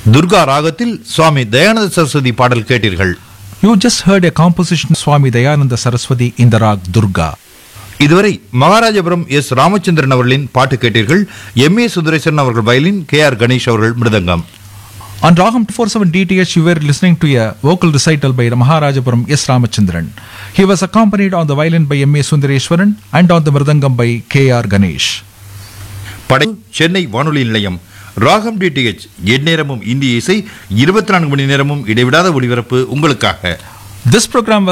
துர்கா ராகத்தில் சுவாமி தயானந்த சரஸ்வதி பாடல் கேட்டீர்கள் You just heard a composition Swami Dayananda Saraswati in the rag Durga. இதுவரை மகாராஜபுரம் எஸ் ராமச்சந்திரன் அவர்களின் பாட்டு கேட்டீர்கள் எம் ஏ சுந்தரேசன் அவர்கள் வயலின் கே ஆர் கணேஷ் அவர்கள் மிருதங்கம் On Ragam 247 DTH, you were listening to a vocal recital by Maharajapuram S. Ramachandran. He was accompanied on the violin by M.A. Sundareshwaran and on the mridangam by K.R. Ganesh. படை சென்னை வானொலி நிலையம் ராகம் DTH எந்நேரமும் இந்திய இசை இருபத்தி நான்கு மணி நேரமும் இடைவிடாத ஒளிபரப்பு உங்களுக்காக This program was